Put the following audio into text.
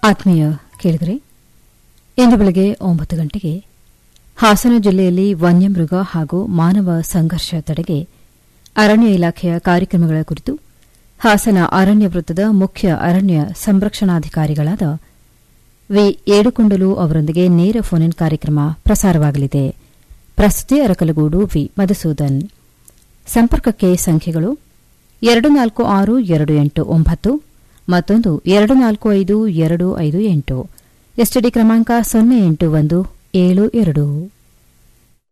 ಆತ್ಮೀಯ ಕೇಳಿದರೆ ಇಂದು ಬೆಳಗ್ಗೆ ಒಂಬತ್ತು ಗಂಟೆಗೆ ಹಾಸನ ಜಿಲ್ಲೆಯಲ್ಲಿ ವನ್ಯಮೃಗ ಹಾಗೂ ಮಾನವ ಸಂಘರ್ಷ ತಡೆಗೆ ಅರಣ್ಯ ಇಲಾಖೆಯ ಕಾರ್ಯಕ್ರಮಗಳ ಕುರಿತು ಹಾಸನ ಅರಣ್ಯ ವೃತ್ತದ ಮುಖ್ಯ ಅರಣ್ಯ ಸಂರಕ್ಷಣಾಧಿಕಾರಿಗಳಾದ ವಿ ಏಡುಕೊಂಡಲು ಅವರೊಂದಿಗೆ ನೇರ ಫೋನ್ ಇನ್ ಕಾರ್ಯಕ್ರಮ ಪ್ರಸಾರವಾಗಲಿದೆ ಪ್ರಸ್ತುತಿ ಅರಕಲಗೂಡು ವಿ ಮಧುಸೂದನ್ ಸಂಪರ್ಕಕ್ಕೆ ಸಂಖ್ಯೆಗಳು ಎರಡು ನಾಲ್ಕು ಆರು ಎರಡು ಎಂಟು ಒಂಬತ್ತು ಮತ್ತೊಂದು ಎರಡು ನಾಲ್ಕು ಐದು ಎರಡು ಐದು ಎಂಟು ಎಸ್ಟಿಡಿ ಕ್ರಮಾಂಕ ಸೊನ್ನೆ ಎಂಟು ಒಂದು ಏಳು ಎರಡು